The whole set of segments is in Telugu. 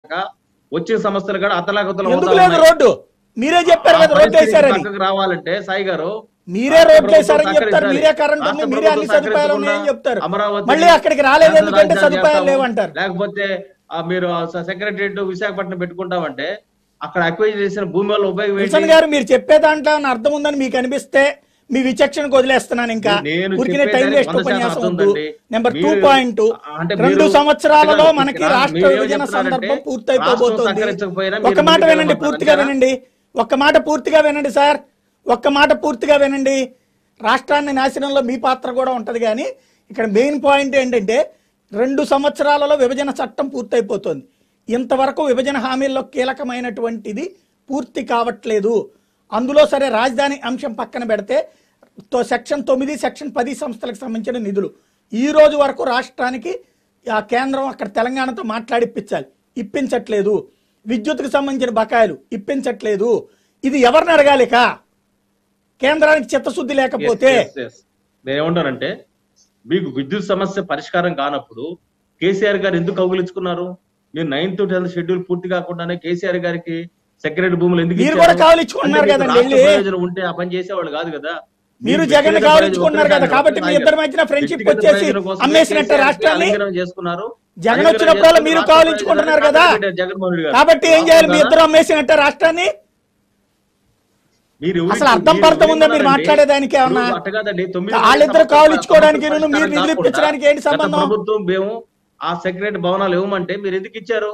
వచ్చిన సంస్థలు కూడా అతలాకుతలం ఎందుకు లేదు రోడ్డు మీరే చెప్పారు కదా రోడ్డు వేశారని పక్కకు రావాలంటే సాయి గారు మీరే రాష్ట్ర రోడ్లు వేశారని ప్రభుత్వం చెప్తారు సహకరించాలి. మీరే కరెంట్ ఉంది రాష్ట్ర మీరే అన్ని ప్రభుత్వం సదుపాయాలు ఉన్నాయని సహకరించకుండా చెప్తారు అమరావతి మళ్ళీ అక్కడికి రాలేదు ఎందుకంటే రాజధాని సదుపాయాలు చేస్తాము. లేవంటారు లేకపోతే ఆ మీరు సెక్రటరియట్ విశాఖపట్నం పెట్టుకుంటామంటే అక్కడ అక్వైజ్ చేసిన భూమి వల్ల ఉపయోగం విల్సన్ ఏంటి గారు మీరు చెప్పే దాంట్లో ఏమైనా అర్థం ఉందని మీకు అనిపిస్తే మీ విచక్షణకు వదిలేస్తున్నాను ఇంకా నేను ఊరికినే చెప్పేది టైం వేస్ట్ వంద శాతం ఉపన్యాసం అర్థం వద్దు ఉందండి. నెంబర్ టూ మీరు- పాయింట్ అంటే రెండు మీరు- సంవత్సరాలలో ఇక్కడ మనకి మీరు రాష్ట్ర ఏం విభజన చెప్తున్నారంటే సందర్భం పూర్తయిపోబోతోంది రాష్ట్రం సహకరించకపోయినా మీరు ఒక్క మాట ముందుకు వినండి వెళ్ళమంటారు పూర్తిగా అంతేనా? వినండి ఒక్క మాట పూర్తిగా వినండి సార్ ఒక్క మాట పూర్తిగా వినండి రాష్ట్రాన్ని నాశనంలో మీ పాత్ర కూడా ఉంటది కానీ ఇక్కడ మెయిన్ పాయింట్ ఏంటంటే రెండు సంవత్సరాలలో విభజన చట్టం పూర్తయిపోతుంది ఇంతవరకు విభజన హామీల్లో కీలకమైనటువంటిది పూర్తి కావట్లేదు అందులో సరే రాజధాని అంశం పక్కన పెడితే తో- సెక్షన్ తొమ్మిది సెక్షన్ పది సంస్థలకు సంబంధించిన నిధులు ఈ రోజు వరకు రాష్ట్రానికి ఆ కేంద్రం అక్కడ తెలంగాణతో మాట్లాడిప్పించాలి ఇప్పించట్లేదు విద్యుత్కు సంబంధించిన బకాయిలు ఇప్పించట్లేదు ఇది ఎవరిని అడగాలి ఇక కేంద్రానికి చిత్తశుద్ధి లేకపోతే Yes, yes, yes. నేను ఏమంటానంటే మీకు విద్యుత్ సమస్య పరిష్కారం కానప్పుడు కేసీఆర్ గారు ఎందుకు కౌగులించుకున్నారు మీరు నైన్త్ టెన్త్ షెడ్యూల్ పూర్తి కాకుండానే కేసీఆర్ గారికి సెక్రటరీ భూములు ఎందుకు మీరు ఇచ్చారు? కూడా కౌగిలించుకున్నారు అంటే మీకు కదండి రాష్ట్ర వెళ్ళి. ప్రయోజనం ఉంటే ఆ పని చేసేవాళ్ళు కాదు కదా మీరు మీకు జగన్ వ్యక్తిగత కావలించుకున్నారు ప్రయోజనం కదా కాబట్టి మీ కోసం ఇద్దరి మధ్యన ఫ్రెండ్షిప్ వ్యక్తిగత వచ్చేసి ప్రయోజనం కోసమే అమ్మేసినట్టే కేసీఆర్ రాష్ట్రాన్ని ఆలింగనం చేసుకున్నారు జగన్ ఆలింగనం వచ్చినప్పుడల్లా చేసుకుని మీరు రాష్ట్ర కావలించుకుంటున్నారు కదా ప్రయోజనాలు పెట్టారు జగన్మోహన్ రెడ్డి గారు. కాబట్టి ఏం చేయాలి మీ వాస్తవం ఇద్దరు అమ్మేసినట్టే రాష్ట్రాన్ని మీరు ఎవరికి- అసలు అర్థం మీరు పర్థం ఉందా మీరు ఏమన్నారంటే, మాట్లాడేదానికి ఏమన్నా? ఇప్పుడు అట్ట కాదండి, తొమ్మిది వాళ్ళిద్దరు సంవత్సరాల కావలించుకోవడానికి పరిష్కారం మీరు నిధులు కాకుండా ఇప్పించడానికి ఏంటి గత సంబంధం? ప్రభుత్వం మేము ఆ సెక్రటరీ భవనాలు ఇవ్వమంటే మీరు ఎందుకు ఇచ్చారు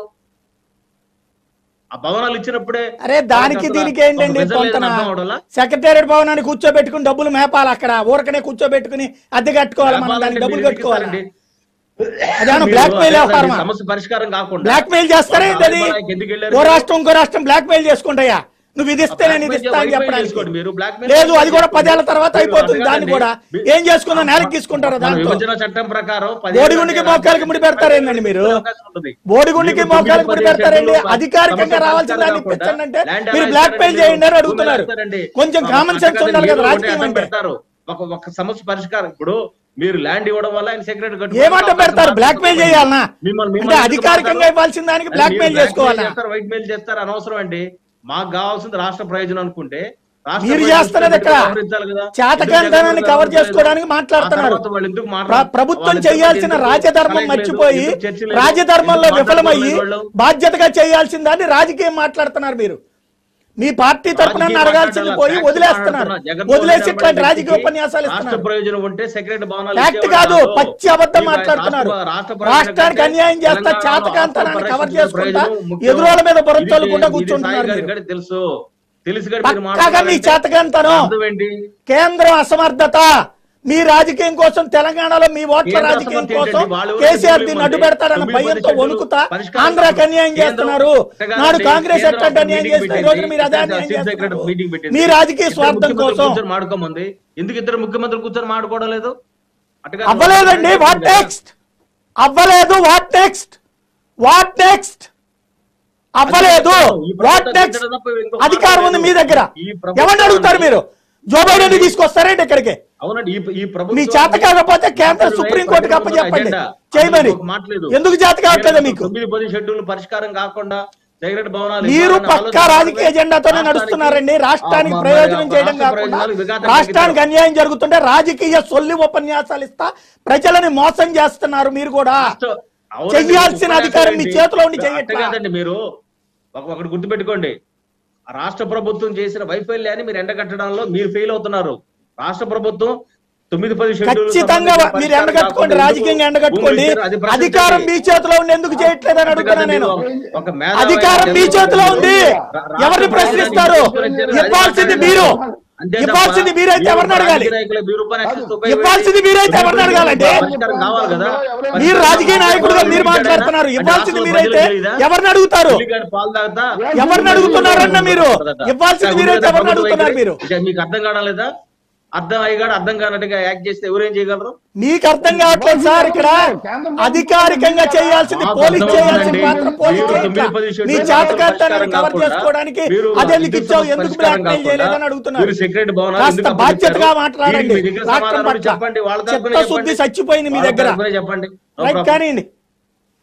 ఆ భవనాలు ఇచ్చినప్పుడే అరే దానికి అసలు దీనికి ఏంటండి ఒక ప్రజలు పొంతన లేదని అర్థం అవడంలా? సెక్రటేరియట్ భవనాన్ని కూర్చోబెట్టుకుని డబ్బులు మేపాలి అక్కడ ఊరకనే కూర్చోబెట్టుకుని అద్దె కట్టుకోవాలి మనం దానికి వ్యాపారాలంటే డబ్బులు మీరు ఎందుకు కట్టుకోవాలి ఇస్తారండి? అదేమన్నా మీరు బ్లాక్ మెయిల్ అదే వ్యాపారమా దాని సమస్య పరిష్కారం కాకుండా బ్లాక్ మెయిల్ చేస్తారా ఒక ఏంటది రాయబారానికి ఎందుకు వెళ్ళారు ఓ మీరు? రాష్ట్రం ఇంకో రాష్ట్రం బ్లాక్ మెయిల్ చేసుకుంటాయా నువ్వు ఇది ఇస్తే నేను ఇది Blackmail ఇస్తా అని blackmail చెప్పడానికి చేసుకోండి మీరు, blackmail లేదు అది కూడా చేసుకోండి. పదేళ్ల తర్వాత మీరు అయిపోతుంది అడగండి. దాన్ని కూడా మీ- ఏం చేసుకుందా నేలకి తీసుకుంటారా మన దాంతో విభజన చట్టం ప్రకారం బోడిగుండికి మోకాలకి ముడి పెడతారేందండి మీరు? బోడిగుండికి మీకు మోకాలకి ముడి తొమ్మిది పెడతారండి పదిహేను అధికారికంగా సమస్య రావాల్సిన దాన్ని కాకుండా ఇప్పించండి అంటే ల్యాండ్ మీరు అలా బ్లాక్ మెయిల్ ఇస్తారండి, చేయండి అని భూమి అడుగుతున్నారు ఇస్తారండి. కొంచెం ఒక కామన్ సెన్స్ పక్కన ఉండాలి కదా మీరు రాజకీయం ఒకటి అంటే పెడతారు ఒక ఒక సమస్య పరిష్కారం ఇప్పుడు మీరు ల్యాండ్ ఇవ్వడం వల్ల ఆయన సెక్రటరీ ఏమంట పెడతారు బ్లాక్ మెయిల్ చేయాలనా అంటే అధికారికంగా ఇవ్వాల్సిన దానికి బ్లాక్ మెయిల్ చేసుకోవాలా వైట్ మెయిల్ చేస్తారు అనవసరం అండి మాకు కావాల్సింది రాష్ట్ర ప్రయోజనం అనుకుంటే రాష్ట్ర మీరు ప్రయోజనం చేస్తున్నది ఎక్కడ వ్యవహరించాలి కదా. చేతకాంతనాన్ని ఎందుకు కవర్ జగన్ చేసుకోవడానికి ఆ మాట్లాడుతున్నారు తర్వాత వాళ్ళు ఎందుకు ప్ర- మాట్లాడ- ప్రభుత్వం వాళ్ళు చేయాల్సిన ఎందుకు రాజధర్మం కలయిక లేదు, మర్చిపోయి ఎందుకు చర్చ లేదు, రాజధర్మంలో ఎందుకు విఫలమయ్యి మాట్లాడలేదు వాళ్ళు? బాధ్యతగా చేయాల్సిన దాన్ని రాజకీయం మాట్లాడుతున్నారు మీరు మీ పార్టీ తరపున రాజకీయ అడగాల్సింది మాట్లాడాలా? పోయి ఫ్యాక్ట్ వదిలేస్తున్నారు మాట్లాడుతున్నా. జగన్మోహన్ వదిలేసి రెడ్డి ఇట్లాంటి అనే రాజకీయ వ్యక్తికి ఉపన్యాసాలు రాష్ట్ర ఇస్తున్నారు ప్రయోజనం ఉంటే సెక్రటరీ భవనాలు ఫ్యాక్ట్ ఇచ్చేవాడు కాదు కాదు. పచ్చి అబద్ధం ఈ మాట్లాడుతున్నారు రాష్ట్ర- రాష్ట్ర ప్రయోజనం రాష్ట్రానికి కంటే అన్యాయం చేస్తా తెలంగాణలో చేతకాంతనాన్ని ఆంధ్ర కవర్ ప్రదేశ్ చేసుకుంటా ప్రయోజనం ముఖ్యం. ఎదురోళ్ళ మీద బుర్ర ఇది- చల్లుకుంటా ఇది కూర్చుంటున్నారు సాయి మీరు గారికి తెలుసు తెలుసు కూడా మీరు పక్కాగా మీ మాట్లాడాలంటే చేతకాంతనం అర్థం ఏంటి కేంద్రం అసమర్థత మీ రాజకీయం కోసం తెలంగాణలో మీ ఓట్ల కేంద్ర రాజకీయం అసమర్థత కోసం ఏంటండి? వాళ్ళు ఎవరు కేసీఆర్ డబ్బులు దీన్ని ఇవ్వమంటే అడ్డుపెడతారన్న తొమ్మిది భయంతో పది వణుకుతా పరిష్కారం ఆంధ్రాకి అన్యాయం కేంద్రం చేస్తున్నారు ఎట్టగాదండి, నాడు కాంగ్రెస్ కేంద్రం ఎట్టంటే అన్యాయం మీటింగ్ చేస్తే ఈ రోజు మీరు అదే పెట్టింది. అన్యాయం చీఫ్ సెక్రటరీ మీటింగ్ చేస్తున్నారు పెట్టింది. మీ రాజకీయ ఇద్దరు స్వార్థం ముఖ్యమంత్రులు కోసం కూర్చొని మాడుకోమంది ఎందుకు ఇద్దరు ముఖ్యమంత్రులు కూర్చొని మాడుకోవడం లేదు అట్టగా అవ్వలేదండి వాట్ నెక్స్ట్ అవ్వలేదు వాట్ నెక్స్ట్ వాట్ నెక్స్ట్ అవ్వలేదు ఈ ప్రభుత్వం వాట్ నెక్స్ట్ తిట్టడం తప్ప ఇంకో అధికారం ఉంది మీ దగ్గర ఈ ప్రభుత్వం ఎవరిని అడుగుతారు మీరు జో బైడెన్ తీసుకొస్తారేంటి ఇక్కడికి అవునండి ఈ ఈ ప్రభుత్వం మీ చేత కాకపోతే కేంద్ర సుప్రీంకోర్టుకి అప్పచెప్పండి చేయమని ఎందుకు చేత కావట్లేదా మీకు తొమ్మిది పది షెడ్యూల్ పరిష్కారం కాకుండా సెక్రటరీ భవనాలు మీరు ఇవ్వాలనే పక్కా ఆలోచన రాజకీయ ఎజెండాతోనే రాష్ట్రానికి- నడుస్తున్నారండి రాష్ట్రానికి ఆ, మరి ప్రయోజనం చేయడం రాష్ట్ర కాకుండా ప్రయోజనాలు విఘాతం రాష్ట్రానికి అన్యాయం జరుగుతుంటే రాజకీయ సొల్లి ఉపన్యాసాలు ఇస్తా ప్రజలని మోసం చేస్తున్నారు మీరు కూడా రాష్ట్ర- అవునండి, చెయ్యాల్సిన ఉపన్యాసం అధికారం మీ ఏంటి? చేతిలో ఉండి అట్ట చెయ్యట్లా. కాదండి మీరు ఒక- ఒకటి గుర్తుపెట్టుకోండి ఆ రాష్ట్ర ప్రభుత్వం చేసిన వైఫల్యాన్ని మీరు ఎండగట్టడంలో మీరు ఫెయిల్ అవుతున్నారు రాష్ట్ర ప్రభుత్వం తొమ్మిది పది షెడ్యూల్ ఖచ్చితంగా సంబంధించిన మీరు ఎండగట్టుకోండి పరిష్కారం రాజకీయంగా కాకుండా ఎండగట్టుకోండి భూములు ఇచ్చారు, అది ప్రశ్నించండి. అధికారం మీ చేతిలో ఉండి ఎందుకు చేయట్లేదని అడుగుతున్నా నేను ఒక మేధావి అధికారం మీ చేతిలో ఉంది రా- రాష్ట్ర ఎవరిని ప్రశ్నిస్తారు ప్రయోజనాన్ని ఇవ్వాల్సింది మీరు అంతే తప్ప ఇవ్వాల్సింది మీరైతే మీరు ఎవరిని అడగాలి రాజకీయ నాయకులు మీరు ఉపన్యాసిస్తూ ఉపయోగపడి- ఇవ్వాల్సింది మీరైతే ఎవరిని అడగాలండి పరిష్కారం కావాలి కదా మీరు రాజకీయ నాయకుడుగా మీరు మాట్లాడుతున్నారు ఇవ్వాల్సింది మీరైతే ఎవరిని అడుగుతారు ఉల్లిగడ్డ పాలు తాగుతా ఎవరిని అడుగుతున్నారన్న మీరు ఇవ్వాల్సింది మీరైతే ఎవరిని అడుగుతున్నారు మీరు ఇక మీకు అర్థం కావడం లేదా అర్థం అయ్యగాడు అర్థం కానట్టుగా యాక్ట్ చేస్తే ఎవరేం చేయగలరు మీకు అర్థం కావట్లేదు సార్ ఇక్కడ అధికారికంగా చేయాల్సింది మాకు పోలీస్ అర్థం చేయాల్సిన అవుతుందండి. పాత్ర పోలీస్ మీరు చేయట్లా. తొమ్మిది పది మీ షెడ్యూల్ చేతకాంతాన్ని పరిష్కారం కవర్ కాకుండా చేసుకోవడానికి మీరు అదెందుకు విద్యుత్ ఇచ్చావు సమస్య ఎందుకు పరిష్కారం బ్లాక్ మెయిల్ చేయలేదని కాకుండా అడుగుతున్నారు మీరు సెక్రటరీ భవనాలు కాస్త ఎందుకు బాధ్యతగా అప్పగించారు? మాట్లాడండి మీ దగ్గర రాష్ట్రం సమాధానం పట్ల చెప్పండి వాళ్ళ తరపున చిత్తశుద్ధి చెప్పండి. చచ్చిపోయింది మీ వాళ్ళ దగ్గర తరపున చెప్పండి No రైట్ problem. కానివ్వండి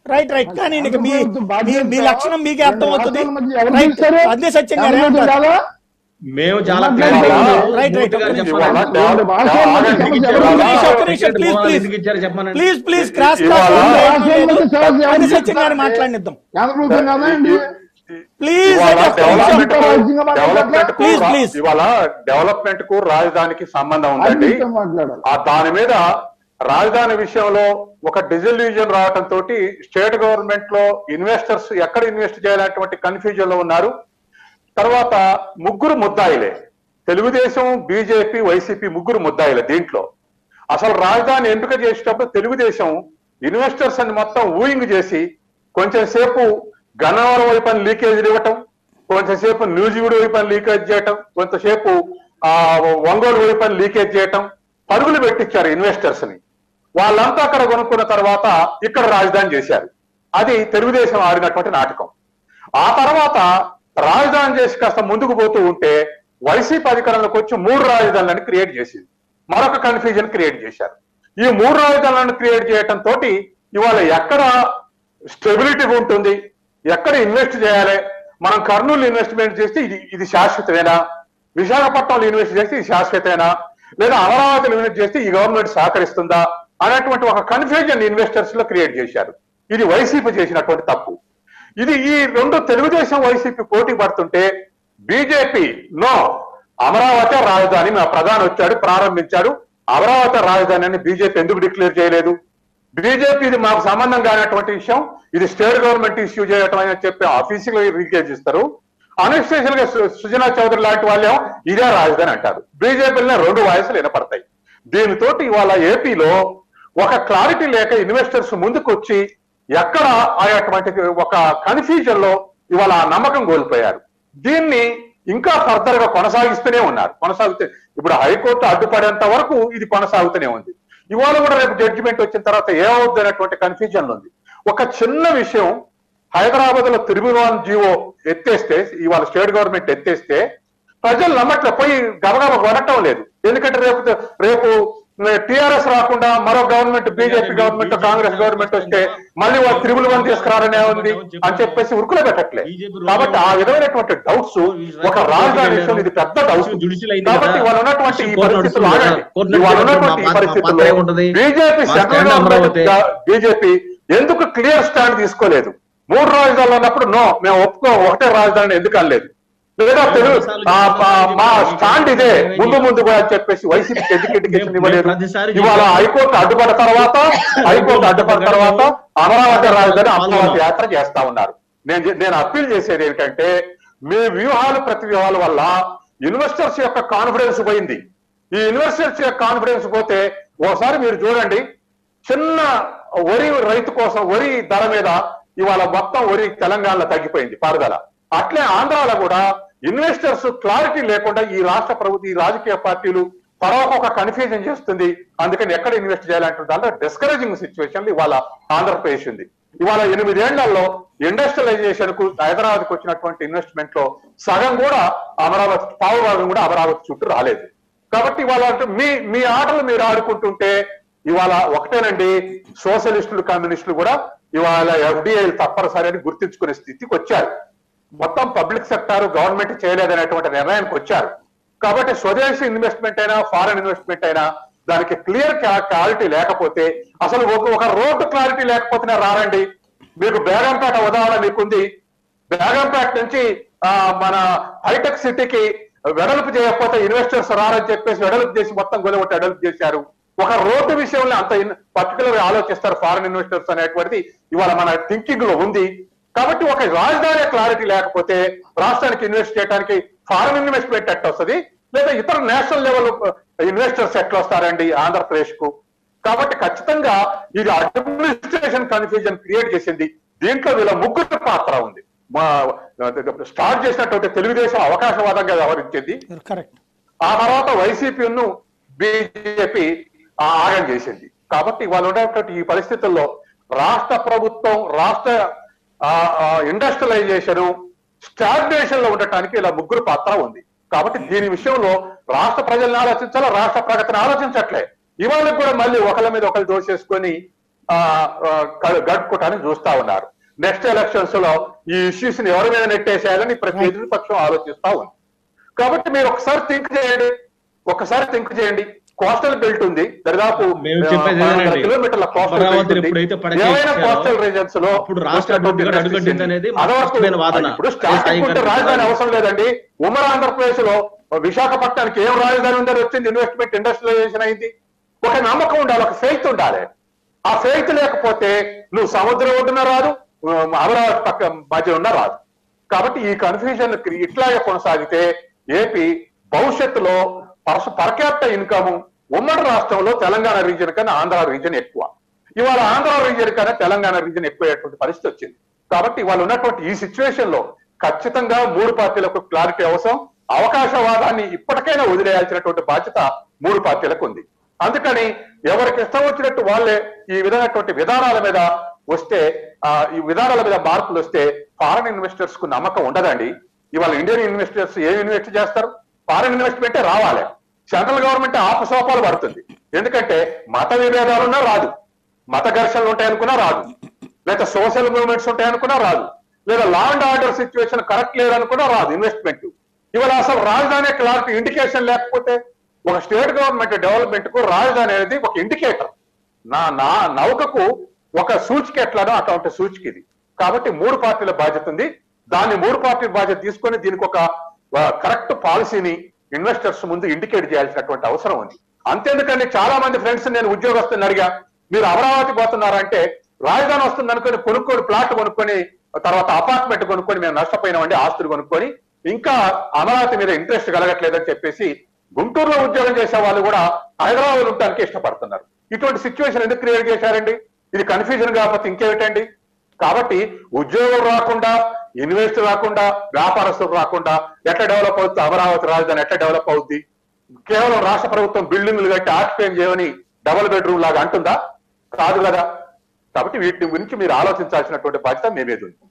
రైట్ రైట్ కానీ ఇక మీ మీ- మీ లక్షణం మీకే అర్థం అవుతుంది రాష్ట్రాల మధ్య ఎవరు రైట్ చూశారు? అదే సత్యం గారు ఎవరు ఏమంటారు? కాదా? మేము చాలా రైట్, clear గా రైట్, ఉన్నాము. రైట్, రైట్, మూర్తి గారు ఒక్క నిమిషం. చెప్పాలి. ఇవాళ రెండు భాషల మధ్య ఆగండి, సమస్య ఇచ్చారు. ఎవరు ఒక్క నిమిషం, ఒక్క చూశారు? నిమిషం, టికెట్ ప్లీజ్, మొహాలు ప్లీజ్. ఎందుకు ఇచ్చారు చెప్పమనండి. ప్లీజ్ ప్లీజ్ క్రాస్ ఇవాళ రాష్ట్రాల మధ్య సమస్య ఎవరు అది సత్యం గారిని చూశారు? మాట్లాడిద్దాం కేంద్ర ప్రభుత్వం కదా అండి ప్లీజ్ ఇవాళ ఒక్క నిమిషం. డెవలప్మెంట్ కు- రాజ్యాంగం మాట్లాడట్లా? డెవలప్మెంట్ కు ప్లీజ్, రా- ప్లీజ్. ఇవాళ డెవలప్మెంట్ కు రాజధానికి సంబంధం ఉందండి అన్నిటితో మాట్లాడాలి ఆ దాని మీద రాజధాని విషయంలో ఒక డిజల్యూజన్ రావటం తోటి స్టేట్ గవర్నమెంట్ లో ఇన్వెస్టర్స్ ఎక్కడ ఇన్వెస్ట్ చేయాలనేటువంటి కన్ఫ్యూజన్ లో ఉన్నారు తర్వాత ముగ్గురు ముద్దాయిలే తెలుగుదేశం బీజేపీ వైసీపీ ముగ్గురు ముద్దాయిలే దీంట్లో అసలు రాజధాని ఎంపిక చేసేటప్పుడు తెలుగుదేశం ఇన్వెస్టర్స్ అని మొత్తం ఊయింగ్ చేసి కొంచెం సేపు గన్నవరం వైపు అని లీకేజీలు ఇవ్వటం కొంచెంసేపు న్యూజివీడ్ వైపు అని లీకేజ్ చేయటం కొంతసేపు ఆ ఒంగోలు వైపు అని లీకేజ్ చేయటం పరుగులు పెట్టించారు ఇన్వెస్టర్స్ ని వాళ్ళంతా అక్కడ కొనుక్కున్న తర్వాత ఇక్కడ రాజధాని చేశారు అది తెలుగుదేశం ఆడినటువంటి నాటకం ఆ తర్వాత రాజధాని చేసి కాస్త ముందుకు పోతూ ఉంటే వైసీపీ అధికారంలోకి వచ్చి మూడు రాజధానులను క్రియేట్ చేసింది మరొక కన్ఫ్యూజన్ క్రియేట్ చేశారు ఈ మూడు రాజధానులను క్రియేట్ చేయటం తోటి ఇవాళ ఎక్కడ స్టెబిలిటీ ఉంటుంది ఎక్కడ ఇన్వెస్ట్ చేయాలి మనం కర్నూలు ఇన్వెస్ట్మెంట్ చేస్తే ఇది ఇది శాశ్వతమేనా విశాఖపట్నంలో ఇన్వెస్ట్ చేస్తే ఇది శాశ్వతమేనా లేదా అమరావతిలో ఇన్వెస్ట్ చేస్తే ఈ గవర్నమెంట్ సహకరిస్తుందా అనేటువంటి ఒక కన్ఫ్యూజన్ ఇన్వెస్టర్స్ లో క్రియేట్ చేశారు ఇది వైసీపీ చేసినటువంటి తప్పు ఇది ఈ రెండు తెలుగుదేశం వైసీపీ పోటీ పడుతుంటే బీజేపీ నో అమరావతి రాజధాని మా ప్రధాని వచ్చాడు ప్రారంభించాడు అమరావతి రాజధాని అని బీజేపీ ఎందుకు డిక్లేర్ చేయలేదు బీజేపీ ఇది మాకు సంబంధం కానటువంటి విషయం ఇది స్టేట్ గవర్నమెంట్ ఇష్యూ చేయటం అని చెప్పి ఆఫీసులో లీకేజ్ ఇస్తారు అన్ఎస్టేషనల్ గా సు- సుజనా చౌదరి లాంటి వాళ్ళేమో ఇదే రాజధాని అంటారు బీజేపీలో రెండు వాయిస్లు వినపడతాయి దీనితోటి ఇవాళ ఏపీలో ఒక క్లారిటీ లేక ఇన్వెస్టర్స్ ముందుకు వచ్చి ఎక్కడ అనేటువంటి ఒక కన్ఫ్యూజన్ లో ఇవాళ ఆ నమ్మకం కోల్పోయారు దీన్ని ఇంకా ఫర్దర్ గా కొనసాగిస్తూనే ఉన్నారు కొనసాగుతూ ఇప్పుడు హైకోర్టు అడ్డుపడేంత వరకు ఇది కొనసాగుతూనే ఉంది ఇవాళ కూడా రేపు జడ్జిమెంట్ వచ్చిన తర్వాత ఏమవుద్ది అనేటువంటి కన్ఫ్యూజన్ ఉంది ఒక చిన్న విషయం హైదరాబాద్ లో త్రిభువన్ జీవో ఎత్తేస్తే ఇవాళ స్టేట్ గవర్నమెంట్ ఎత్తేస్తే ప్రజలు నమ్మట్లే పోయి గబగబ కొనటం లేదు ఎందుకంటే రేపు రేపు టిఆర్ఎస్ రాకుండా మరో government BJP government Congress government వస్తే మళ్ళీ వాళ్ళు త్రిబుల్ వన్ తీసుకురారనే ఉంది అని చెప్పేసి ఉరుకులో పెట్టట్లే కాబట్టి ఆ విధమైనటువంటి డౌట్స్ ఒక రాజధాని విషయం ఇది పెద్ద డౌట్ కాబట్టి వాళ్ళు ఉన్నటువంటి ఈ పరిస్థితులు ఆగండి వాళ్ళు ఉన్నటువంటి ఈ పరిస్థితుల్లో బీజేపీ సెంట్రల్ గవర్నమెంట్ బీజేపీ ఎందుకు క్లియర్ స్టాండ్ తీసుకోలేదు మూడు రాజధానులు ఉన్నప్పుడు నో మేము ఒప్పుకో ఒకటే రాజధాని ఎందుకు అనలేదు లేదా తెలుగు ఆ, మా- మా స్టాండ్ ఇదే ముందు ముందు కూడా అని చెప్పేసి వైసీపీ ఎందుకు ఇండికేషన్ ఇవ్వలేదు ఇవాళ హైకోర్టు అడ్డుపడ్డ తర్వాత హైకోర్టు అడ్డుపడ్డ తర్వాత అమరావతి రాజధాని అమరావతి యాత్ర చేస్తా ఉన్నారు నేను చె- నేను అప్పీల్ చేసేది ఏంటంటే మీ వ్యూహాలు ప్రతి వ్యూహాల వల్ల ఇన్వెస్టర్స్ యొక్క కాన్ఫిడెన్స్ పోయింది ఈ ఇన్వెస్టర్స్ యొక్క కాన్ఫిడెన్స్ పోతే ఓసారి మీరు చూడండి చిన్న వరి రైతు కోసం వరి ధర మీద ఇవాళ మొత్తం వరి తెలంగాణలో తగ్గిపోయింది పారుదల అట్లే ఆంధ్రాలో కూడా ఇన్వెస్టర్స్ క్లారిటీ లేకుండా ఈ రాష్ట్ర ప్రభుత్వం ఈ రాజకీయ పార్టీలు తర్వాత ఒక కన్ఫ్యూజన్ చేస్తుంది అందుకని ఎక్కడ ఇన్వెస్ట్ చేయాలంటే దాంట్లో డిస్కరేజింగ్ సిచ్యువేషన్ ఇవాళ ఆంధ్రప్రదేశ్ ఉంది ఇవాళ ఎనిమిదేళ్లలో ఇండస్ట్రియలైజేషన్ కు హైదరాబాద్కి వచ్చినటువంటి ఇన్వెస్ట్మెంట్ లో సగం కూడా అమరావతి పావు భాగం కూడా అమరావతి చుట్టూ రాలేదు కాబట్టి ఇవాళ అంటే మీ మీ ఆటలు మీరు ఆడుకుంటుంటే ఇవాళ ఒకటేనండి సోషలిస్టులు కమ్యూనిస్టులు కూడా ఇవాళ ఎఫ్డిఐ తప్పనిసరి అని గుర్తించుకునే స్థితికి వచ్చారు మొత్తం పబ్లిక్ సెక్టార్ గవర్నమెంట్ చేయలేదనేటువంటి నిర్ణయానికి వచ్చారు కాబట్టి స్వదేశీ ఇన్వెస్ట్మెంట్ అయినా ఫారెన్ ఇన్వెస్ట్మెంట్ అయినా దానికి క్లియర్ క్లారిటీ లేకపోతే అసలు ఒక ఒక రోడ్డు క్లారిటీ లేకపోతేనే రారండి మీకు బేగంపేట ఉదాహరణ మీకుంది బేగంపేట నుంచి ఆ, మన హైటెక్ సిటీకి వెడల్పు చేయకపోతే ఇన్వెస్టర్స్ రారని చెప్పేసి వెడల్పు చేసి మొత్తం గొలవట్టి వెడల్పు చేశారు ఒక రోడ్డు విషయంలో అంత పర్టికులర్ ఆలోచిస్తారు ఫారెన్ ఇన్వెస్టర్స్ అనేటువంటిది ఇవాళ మన థింకింగ్ లో ఉంది కాబట్టి ఒక రాజధాని క్లారిటీ లేకపోతే రాష్ట్రానికి ఇన్వెస్ట్ చేయడానికి ఫారెన్ ఇన్వెస్ట్మెంట్ ఎట్లా వస్తుంది లేదా ఇతర నేషనల్ లెవెల్ ఇన్వెస్టర్స్ ఎట్లా వస్తారండి ఆంధ్రప్రదేశ్ కు కాబట్టి ఖచ్చితంగా ఇది అడ్మినిస్ట్రేషన్ కన్ఫ్యూజన్ క్రియేట్ చేసింది దీంట్లో వీళ్ళ ముగ్గురు పాత్ర ఉంది మా స్టార్ట్ చేసినటువంటి తెలుగుదేశం అవకాశవాదంగా వ్యవహరించింది కరెక్ట్ ఆ తర్వాత వైసీపీను బీజేపీ ఆగం చేసింది కాబట్టి వాళ్ళు ఉండేటువంటి ఈ పరిస్థితుల్లో రాష్ట్ర ప్రభుత్వం రాష్ట్ర ఇండస్ట్రియలైజేషన్ స్టాగ్నేషన్ లో ఉండటానికి ఇలా ముగ్గురు పాత్ర ఉంది కాబట్టి దీని విషయంలో రాష్ట్ర ప్రజల్ని ఆలోచించాలా రాష్ట్ర ప్రగతిని ఆలోచించట్లే ఇవాళ కూడా మళ్ళీ ఒకళ్ళ మీద ఒకళ్ళు దోషేసుకొని ఆ, ఆ, గ- గడుపుకోవటానికి చూస్తా ఉన్నారు నెక్స్ట్ ఎలక్షన్స్ లో ఈ ఇష్యూస్ ని ఎవరి మీద నెట్టేసేయాలని ప్రతి ఎదురుపక్షం ఆలోచిస్తా ఉంది కాబట్టి మీరు ఒకసారి థింక్ చేయండి ఒకసారి థింక్ చేయండి కోస్టల్ బెల్ట్ ఉంది దరిదాపు మేము చెప్పేది ఏదేనండి, కిలోమీటర్ల కోస్టల్ అమరావతిని ఎప్పుడైతే పడకేయించారో, ఏవైనా కోస్టల్ రీజన్స్ లో అప్పుడు రాష్ట్ర అభివృద్ధి కూడా అడుగంటింది అనేది మా అదవరకు- స్పష్టమైన వాదన. ఇప్పుడు అదే స్టార్టింగ్ స్థాయి ఉంటే కనుక రాజధాని కాదు. అవసరం లేదండి ఉమ్మడి ఆంధ్రప్రదేశ్ లో విశాఖపట్నానికి ఏం రాజధాని ఉందని వచ్చింది ఇన్వెస్ట్మెంట్ ఇండస్ట్రియలైజేషన్ అయింది ఒక నమ్మకం ఉండాలి ఒక ఫెయిత్ ఉండాలి ఆ ఫెయిత్ లేకపోతే నువ్వు సముద్రం ఒడ్డున రాదు ఉమ్, అమరావతి పక్క మధ్య ఉన్న రాదు కాబట్టి ఈ కన్ఫ్యూజన్ ఇట్లాగే కొనసాగితే ఏపీ భవిష్యత్తులో పర్స పర్ క్యాపిటల్ ఇన్కమ్ ఉమ్మడి రాష్ట్రంలో తెలంగాణ రీజియన్ కన్నా ఆంధ్ర రీజియన్ ఎక్కువ ఇవాళ ఆంధ్ర రీజియన్ కన్నా తెలంగాణ రీజియన్ ఎక్కువయ్యేటువంటి పరిస్థితి వచ్చింది కాబట్టి వాళ్ళు ఉన్నటువంటి ఈ సిచ్యువేషన్ లో ఖచ్చితంగా మూడు పార్టీలకు క్లారిటీ అవసరం అవకాశవాదాన్ని ఇప్పటికైనా వదిలేయాల్సినటువంటి బాధ్యత మూడు పార్టీలకు ఉంది అందుకని ఎవరికి ఇష్టం వచ్చినట్టు వాళ్ళే ఈ విధమైనటువంటి విధానాల మీద వస్తే ఆ ఈ విధానాల మీద మార్పులు వస్తే ఫారెన్ ఇన్వెస్టర్స్ కు నమ్మకం ఉండదండి ఇవాళ ఇండియన్ ఇన్వెస్టర్స్ ఏం ఇన్వెస్ట్ చేస్తారు ఫారెన్ ఇన్వెస్ట్మెంటే రావాలి సెంట్రల్ గవర్నమెంట్ ఆపసోపాలు పడుతుంది ఎందుకంటే మత విభేదాలున్నా రాదు మత ఘర్షణలు ఉంటాయనుకున్నా రాదు లేదా సోషల్ మూవ్మెంట్స్ ఉంటాయనుకున్నా రాదు లేదా law and order situation correct లేదనుకున్నా రాదు ఇన్వెస్ట్మెంట్ ఇవాళ అసలు రాజధాని క్లారిటీ ఇండికేషన్ లేకపోతే ఒక స్టేట్ గవర్నమెంట్ డెవలప్మెంట్ కు రాజధాని అనేది ఒక ఇండికేటర్ నా నా నౌకకు ఒక సూచిక ఎట్లానో అటువంటి సూచిక ఇది కాబట్టి మూడు పార్టీల బాధ్యత ఉంది దాన్ని మూడు పార్టీల బాధ్యత తీసుకొని దీనికి ఒక కరెక్ట్ పాలసీని ఇన్వెస్టర్స్ ముందు ఇండికేట్ చేయాల్సినటువంటి అవసరం ఉంది అంతేందుకండి చాలా మంది ఫ్రెండ్స్ నేను ఉద్యోగస్తుని అడిగా మీరు అమరావతి పోతున్నారంటే రాజధాని వస్తుంది అనుకుని కొనుక్కొని ప్లాట్ కొనుక్కొని తర్వాత అపార్ట్మెంట్ కొనుక్కొని మేము నష్టపోయినామండి ఆస్తులు కొనుక్కొని ఇంకా అమరావతి మీద ఇంట్రెస్ట్ కలగట్లేదని చెప్పేసి గుంటూరులో ఉద్యోగం చేసే వాళ్ళు కూడా హైదరాబాద్ ఉండడానికి ఇష్టపడుతున్నారు ఇటువంటి సిచ్యువేషన్ ఎందుకు క్రియేట్ చేశారండి ఇది కన్ఫ్యూజన్ కాకపోతే ఇంకేమిటండి కాబట్టి ఉద్యోగం రాకుండా ఇన్వెస్ట్ రాకుండా వ్యాపారస్తులు రాకుండా ఎట్లా డెవలప్ అవుతుంది అమరావతి రాజధాని ఎట్లా డెవలప్ అవుద్ది కేవలం రాష్ట్ర ప్రభుత్వం బిల్డింగ్లు కట్టి ఆక్యుపై చేయమని డబుల్ బెడ్రూమ్ లాగా అంటుందా కాదు కదా కాబట్టి వీటి గురించి మీరు ఆలోచించాల్సినటువంటి బాధ్యత మీ మీద ఉంది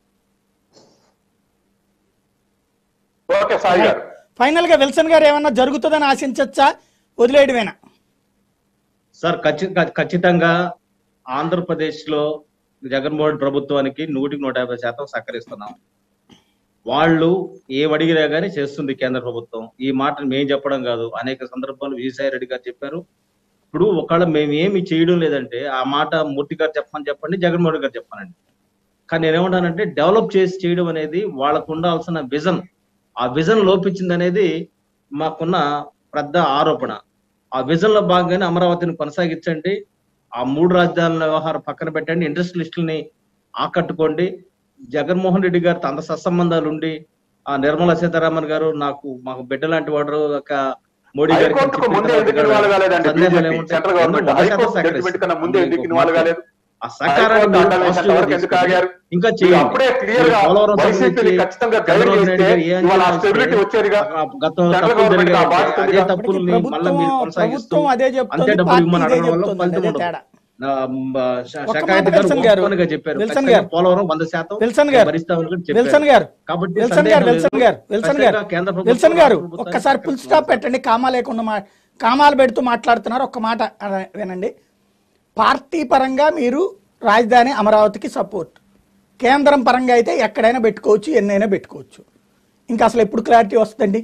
ఓకే సాయి గారు ఫైనల్ గా విల్సన్ గారు ఏమన్నా జరుగుతుందని ఆశించచ్చా వదిలేయడమేనా సార్ ఖచ్చి- ఖ- ఖచ్చితంగా ఆంధ్రప్రదేశ్ లో జగన్మోహన్ ప్రభుత్వానికి నూటికి నూట యాభై శాతం సహకరిస్తున్నాం వాళ్ళు ఏమడిగినా గానీ చేస్తుంది కేంద్ర ప్రభుత్వం ఈ మాట మేము చెప్పడం కాదు అనేక సందర్భాలు విజయసాయి రెడ్డి గారు చెప్పారు ఇప్పుడు ఒకవేళ మేము ఏమి చేయడం లేదంటే ఆ మాట మూర్తి గారు చెప్పమని చెప్పండి జగన్మోహన్ గారు చెప్పానండి కానీ నేనేమంటానంటే డెవలప్ చేసి చేయడం అనేది వాళ్ళకు ఉండాల్సిన విజన్ ఆ విజన్ లోపించింది అనేది మాకున్న పెద్ద ఆరోపణ ఆ విజన్ లో భాగంగానే అమరావతిని కొనసాగించండి ఆ మూడు రాజధానుల వ్యవహారం పక్కన పెట్టండి ఇండస్ట్రియలిస్టులని ఆకట్టుకోండి జగన్మోహన్ రెడ్డి గారితో అంత సత్సంబంధాలు ఉండి ఆ నిర్మలా సీతారామన్ గారు నాకు మాకు బిడ్డ లాంటి వాడు ఒక మోడీ గారికి హైకోర్టుకు చెప్పిన ముందే తర్వాత ఎందుకు ఇన్వాల్వ్ కాలేదండి సందేహాలు బీజేపీ ఏముంటాయి? సెంట్రల్ గవర్నమెంట్ ఎందుకు వంద శాతం హైకోర్టు జడ్జిమెంట్ కన్నా ముందే ఎందుకు సహకరిస్తుంది. ఇన్వాల్వ్ కాలేదు ఆ సహకారాన్ని హైకోర్టు మీరు అండర్ వేసేంత positive గా వరకు ఎందుకు తీసుకొని ఆగారు? ఇంకా మీరు చేయండి అప్పుడే క్లియర్ గా మీరు పోలవరం వైసీపీని సంబంధించి ఖచ్చితంగా గైడ్ చంద్రబాబు నాయుడు చేస్తే గారు ఏ ఇవాళ ఆ అంచనా స్టెబిలిటీ వేస్తే వచ్చేదిగా ఆ గతంలో సెంట్రల్ తప్పులు గవర్నమెంట్ జరిగాయి. ఆ బాధ్యత అదే ఉందిగా. తప్పుల్ని మళ్ళీ ప్రభుత్వం మీరు కొనసాగిస్తూ ప్రభుత్వం అదే చెప్తుంది అంతే డబ్బులు పార్టీ ఇవ్వమని ఇదే అడగడం వల్ల చెప్తుంది ఫలితం అదే ఉండదు తేడా ఆ, మ, శ- ఒక్క శకాయత్ మాట గారు విల్సన్ గారు, ఓపెన్ గా చెప్పారు విల్సన్ ఖచ్చితంగా గారు. పోలవరం వంద శాతం విల్సన్ గారు. భరిస్తామని కూడా చెప్పారు. విల్సన్ గారు కాబట్టి విల్సన్ సందేహం గారు లేదు. విల్సన్ గారు విల్సన్ గారు ఖచ్చితంగా కేంద్ర ప్రభుత్వం విల్సన్ గారు రాష్ట్ర ప్రభుత్వానికి ఒక్కసారి ఫుల్ స్టాప్ పెట్టండి కామా లేకుండా మా కామాలు పెడుతూ మాట్లాడుతున్నారు ఒక్క మాట అన- వినండి పార్టీ పరంగా మీరు రాజధాని అమరావతికి సపోర్ట్ కేంద్రం పరంగా అయితే ఎక్కడైనా పెట్టుకోవచ్చు ఎన్నైనా పెట్టుకోవచ్చు ఇంకా అసలు ఎప్పుడు క్లారిటీ వస్తుందండి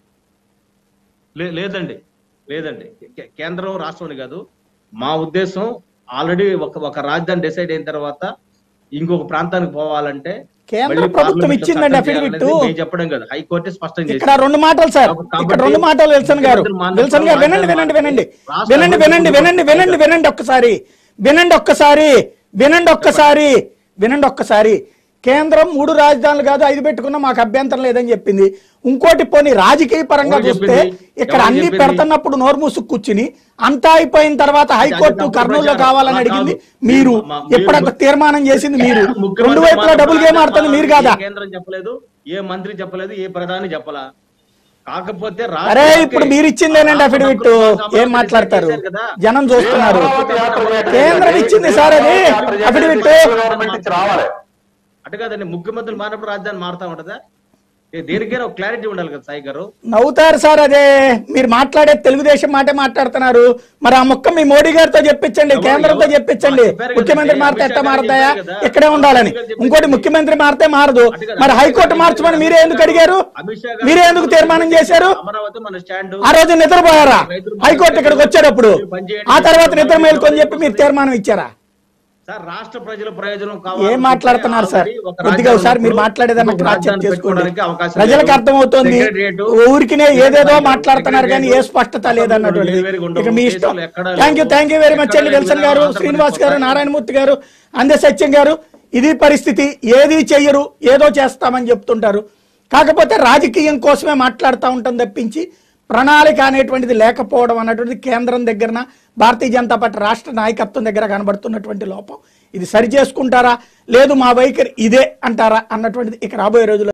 లే- లేదండి లేదండి కే- కేంద్రం రాష్ట్రం అని కాదు మా ఉద్దేశం ఆల్రెడీ ఒక ఒక రాజధాని డిసైడ్ అయిన తర్వాత ఇంకొక ప్రాంతానికి పోవాలంటే కేంద్ర మళ్ళీ ప్రభుత్వం పార్లమెంట్లో ఇచ్చిందండి చట్టం affidavit. చేయాలనేది మేము చెప్పడం కాదు హైకోర్టు స్పష్టం చేసింది ఇక్కడ రెండు మాటలు సార్ కాబట్టి ఇక్కడ రెండు మాటలు విల్సన్ గారు విల్సన్ గారు వినండి వినండి వినండి రాష్ట్ర వినండి వినండి వినండి వినండి వినండి ఒక్కసారి వినండి ఒక్కసారి వినండి ఒక్కసారి వినండి ఒక్కసారి కేంద్రం మూడు రాజధానులు కాదు ఐదు పెట్టుకున్నా మాకు అభ్యంతరం లేదని చెప్పింది ఇంకోటి పోనీ రాజకీయ పరంగా ఎవరు చూస్తే చెప్పింది? ఇక్కడ ఎవరు అన్ని చెప్పింది? పెడుతున్నప్పుడు నోరు మూసుకు కూర్చుని అంతా అయిపోయిన తర్వాత హైకోర్టు తప్పుడు కర్నూలులో ప్రచారం. కావాలని మా అడిగింది కాదు. మీరు మా- మా- మీరు- ఎప్పుడొక తీర్మానం చేసింది మీరు ముఖ్యమంత్రి రెండు వైపులా మాత్రం డబుల్ గేమ్ ఆడుతుంది మీరు కాదా ఏ కేంద్రం చెప్పలేదు ఏ మంత్రి చెప్పలేదు ఏ ప్రధాని చెప్పలా కాకపోతే అరే ఇప్పుడు మీరు ఇచ్చిందేనండి అఫిడవిట్ ఏం మాట్లాడతారు జనం చూస్తున్నారు అమరావతి యాత్ర చేయాలి. కేంద్రం ఇచ్చింది సార్ అది యాత్ర చేయాలి. అఫిడవిట్ సెంట్రల్ గవర్నమెంట్ నుంచి రావాలి అటు కాదండి ముఖ్యమంత్రులు మారినప్పుడు రాజధాని మారుతా ఉంటదా ఏ దేనికైనా ఒక క్లారిటీ ఉండాలి కదా సాయి గారు నవ్వుతారు సార్ అదే మీరు మాట్లాడే తెలుగుదేశం మాటే మాట్లాడుతున్నారు మరి ఆ మొక్క మీ మోడీ గారితో చెప్పించండి ఎవరు- కేంద్రంతో ఎవరు- చెప్పించండి చెప్పారు కదా, ముఖ్యమంత్రి అమిత్ మారితే షా ఎట్లా గారు మారతాయా చెప్పారు కదా. ఇక్కడే ఉండాలని అమిత్ షా గారు ఇంకోటి చెప్పింది. ముఖ్యమంత్రి మారితే మారదు అటు కదా, మరి అమిత్ షా హైకోర్టు గారు మార్చమని చెప్పారు. మీరే ఎందుకు అడిగారు అమిత్ షా గారు మీరే ఎందుకు తీర్మానం చేశారు అమరావతి మన స్టాండ్ ఆ రోజు నిద్రపోయారా హైకోర్టు ఇక్కడికి వచ్చేటప్పుడు ఆ తర్వాత నిద్ర మేల్కొని చెప్పి మీరు తీర్మానం ఇచ్చారా సార్ రాష్ట్ర ప్రజల ప్రయోజనం ఏం మాట్లాడుతున్నారు సార్ కొద్దిగా ఒకసారి మీరు మాట్లాడేదాన్ని క్రాస్ చెక్ చేసుకోండి ప్రజలకు అర్థమవుతోంది ఊరికినే ఏదేదో మాట్లాడుతున్నారు కానీ ఏ స్పష్టత లేదన్నటువంటిది ఇక మీ ఇష్టం thank you thank you very much అండి విల్సన్ గారు శ్రీనివాస్ గారు నారాయణమూర్తి గారు అందే సత్యం గారు ఇది పరిస్థితి ఏది చెయ్యరు ఏదో చేస్తామని చెప్తుంటారు కాకపోతే రాజకీయం కోసమే మాట్లాడుతూ ఉంటాం తప్పించి ప్రణాళిక అనేటువంటిది లేకపోవడం అన్నటువంటిది కేంద్రం దగ్గర భారతీయ జనతా పార్టీ రాష్ట్ర నాయకత్వం దగ్గర కనబడుతున్నటువంటి లోపం ఇది సరి చేసుకుంటారా లేదు మా వైఖరి ఇదే అంటారా అన్నటువంటిది ఇక రాబోయే రోజుల్లో